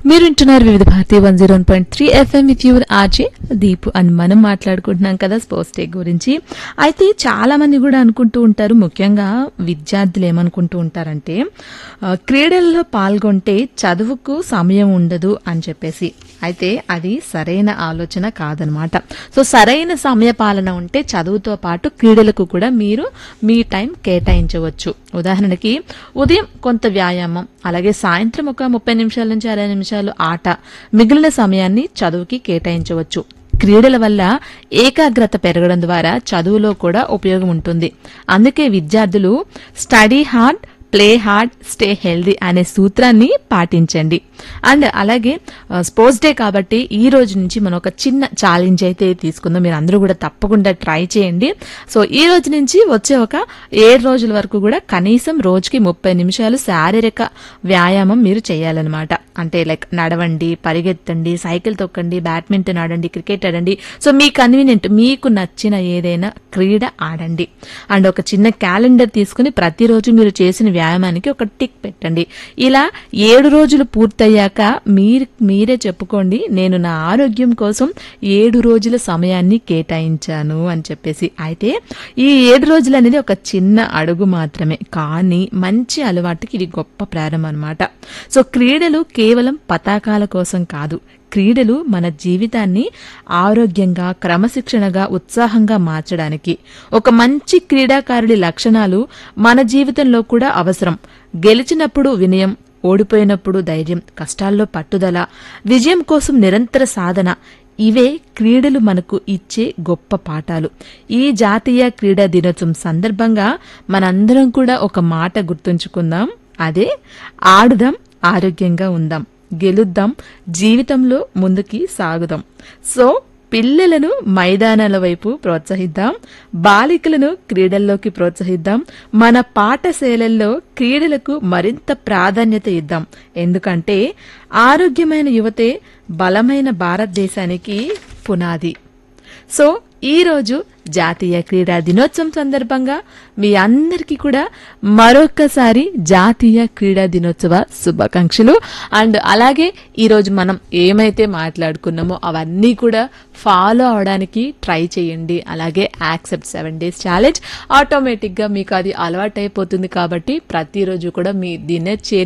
మీరు వింటున్నారు Vividh Bharati one zero point three FM with your RJ Deepu అని మనం మాట్లాడుకుంటున్నాం కదా స్పోర్ట్స్ డే గురించి అయితే చాలా మంది కూడా అనుకుంటూ ఉంటారు ముఖ్యంగా విద్యార్థులు ఏమనుకుంటూ ఉంటారంటే ఆ, క్రీడల్లో పాల్గొంటే చదువుకు సమయం ఉండదు అని చెప్పేసి అయితే అది సరైన ఆలోచన కాదనమాట సో సరైన సమయ పాలన ఉంటే చదువుతో పాటు క్రీడలకు కూడా మీరు మీ టైం కేటాయించవచ్చు ఉదాహరణకి ఉదయం కొంత వ్యాయామం అలాగే సాయంత్రం ఒక ముప్పై నిమిషాల నుంచి అరవై నిమిషాలు ఆట మిగిలిన సమయాన్ని చదువుకి కేటాయించవచ్చు క్రీడల వల్ల ఏకాగ్రత పెరగడం ద్వారా చదువులో కూడా ఉపయోగం ఉంటుంది అందుకే విద్యార్థులు study hard play hard stay healthy అనే సూత్రాన్ని పాటించండి అండ్ అలాగే ఆ, స్పోర్ట్స్ డే కాబట్టి ఈ రోజు నుంచి మనం ఒక చిన్న ఛాలెంజ్ అయితే తీసుకుందాం మీరు అందరూ కూడా తప్పకుండా ట్రై చేయండి సో ఈ రోజు నుంచి వచ్చే ఒక ఏడు రోజుల వరకు కూడా కనీసం రోజుకి ముప్పై నిమిషాలు శారీరక వ్యాయామం మీరు చేయాలన్నమాట అంటే లైక్ నడవండి పరిగెత్తండి సైకిల్ తొక్కండి బ్యాడ్మింటన్ ఆడండి క్రికెట్ ఆడండి సో మీ కన్వీనియంట్ మీకు నచ్చిన ఏదైనా క్రీడ ఆడండి అండ్ ఒక చిన్న క్యాలెండర్ తీసుకుని ప్రతిరోజు మీరు చేసిన వ్యాయామానికి ఒక టిక్ పెట్టండి ఇలా ఏడు రోజులు పూర్తయ్యాక మీరు మీరే చెప్పుకోండి నేను నా ఆరోగ్యం కోసం ఏడు రోజుల సమయాన్ని కేటాయించాను అని చెప్పేసి అయితే ఈ ఏడు రోజులు అనేది ఒక చిన్న అడుగు మాత్రమే కానీ మంచి అలవాటుకి ఇది గొప్ప ప్రారంభం అనమాట సో క్రీడలు కేవలం పతాకాల కోసం కాదు క్రీడలు మన జీవితాన్ని ఆరోగ్యంగా క్రమశిక్షణగా ఉత్సాహంగా మార్చడానికి ఒక మంచి క్రీడాకారుడి లక్షణాలు మన జీవితంలో కూడా అవసరం గెలిచినప్పుడు వినయం ఓడిపోయినప్పుడు ధైర్యం కష్టాల్లో పట్టుదల విజయం కోసం నిరంతర సాధన ఇవే క్రీడలు మనకు ఇచ్చే గొప్ప పాఠాలు ఈ జాతీయ క్రీడా దినోత్సవం సందర్భంగా మనందరం కూడా ఒక మాట గుర్తుంచుకుందాం అదే ఆడుదాం ఆరోగ్యంగా ఉందాం గెలుద్దాం జీవితంలో ముందుకి సాగుదాం సో పిల్లలను మైదానాల వైపు ప్రోత్సహిద్దాం బాలికలను క్రీడల్లోకి ప్రోత్సహిద్దాం మన పాఠశాలల్లో క్రీడలకు మరింత ప్రాధాన్యత ఇద్దాం ఎందుకంటే ఆరోగ్యమైన యువతే బలమైన భారతదేశానికి పునాది సో ఈ రోజు జాతీయ క్రీడా దినోత్సవం సందర్భంగా మీ అందరికీ కూడా మరొకసారి జాతీయ క్రీడా దినోత్సవ శుభాకాంక్షలు అండ్ అలాగే ఈ రోజు మనం ఏమైతే మాట్లాడుకున్నామో అవన్నీ కూడా ఫాలో అవడానికి ట్రై చేయండి అలాగే యాక్సెప్ట్ సెవెన్ డేస్ ఛాలెంజ్ ఆటోమేటిక్గా మీకు అది అలవాటు అయిపోతుంది కాబట్టి ప్రతిరోజు కూడా మీ దినచర్య